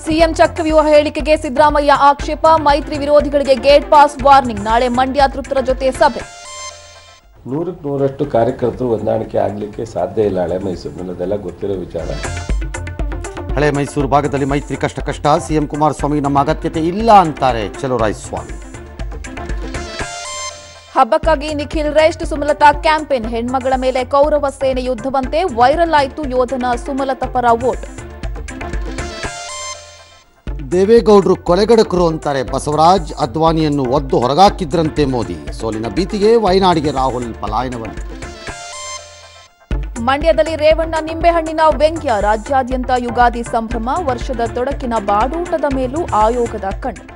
CM ಚಕ್ರವ್ಯೂಹ ಹೇಳಿಕೆಗೆ ಸಿದ್ದರಾಮಯ್ಯ ಆಕ್ಷೇಪ ಮೈತ್ರಿ ವಿರೋಧಿಗಳಿಗೆ ಗೇಟ್ ಪಾಸ್ ವಾರ್ನಿಂಗ್ ನಾಳೆ ಮಂಡ್ಯ ತೃಪ್ತರ ಜೊತೆ ಸಭೆ ನೂರಕ್ಕೆ ನೂರಷ್ಟು ಕಾರ್ಯಕರ್ತರು ಹೊಂದಾಣಿಕೆ ಆಗಲಿಕ್ಕೆ ಸಾಧ್ಯ ಇಲ್ಲ ಹಳೆ ಮೈಸೂರಿನಲ್ಲಿ ಅದೆಲ್ಲ ಗೊತ್ತಿರೋ ವಿಚಾರ ಹಳೆ ಮೈಸೂರು ಭಾಗದಲ್ಲಿ ಮೈತ್ರಿ ಕಷ್ಟ ಕಷ್ಟ ಸಿಎಂ ಕುಮಾರಸ್ವಾಮಿ ನಮ್ಮ ಅಗತ್ಯತೆ ಇಲ್ಲ ಅಂತಾರೆ ಸ್ವಾಮಿ ಹಬ್ಬಕ್ಕಾಗಿ ನಿಖಿಲ್ ರೆಸ್ಟ್ ಸುಮಲತಾ ಕ್ಯಾಂಪೇನ್ ಹೆಣ್ಮಗಳ ಮೇಲೆ ಕೌರವ ಸೇನೆ ಯುದ್ಧವಂತೆ ವೈರಲ್ ಆಯಿತು ಯೋಧನ ಸುಮಲತಾ ಪರ ವೋಟ್ ದೇವೇಗೌಡರು ಕೊಲೆಗಡಕರು ಅಂತಾರೆ ಬಸವರಾಜ್ ಅದ್ವಾನಿಯನ್ನು ಒದ್ದು ಹೊರಗಾಕಿದ್ರಂತೆ ಮೋದಿ ಸೋಲಿನ ಭೀತಿಗೆ ವಯನಾಡಿಗೆ ರಾಹುಲ್ ಪಲಾಯನವನ್ನು ಮಂಡ್ಯದಲ್ಲಿ ರೇವಣ್ಣ ನಿಂಬೆಹಣ್ಣಿನ ವ್ಯಂಗ್ಯ ರಾಜ್ಯಾದ್ಯಂತ ಯುಗಾದಿ ಸಂಭ್ರಮ ವರ್ಷದ ತೊಡಕಿನ ಬಾಡೂಟದ ಮೇಲೂ ಆಯೋಗದ ಕಣ್ಣು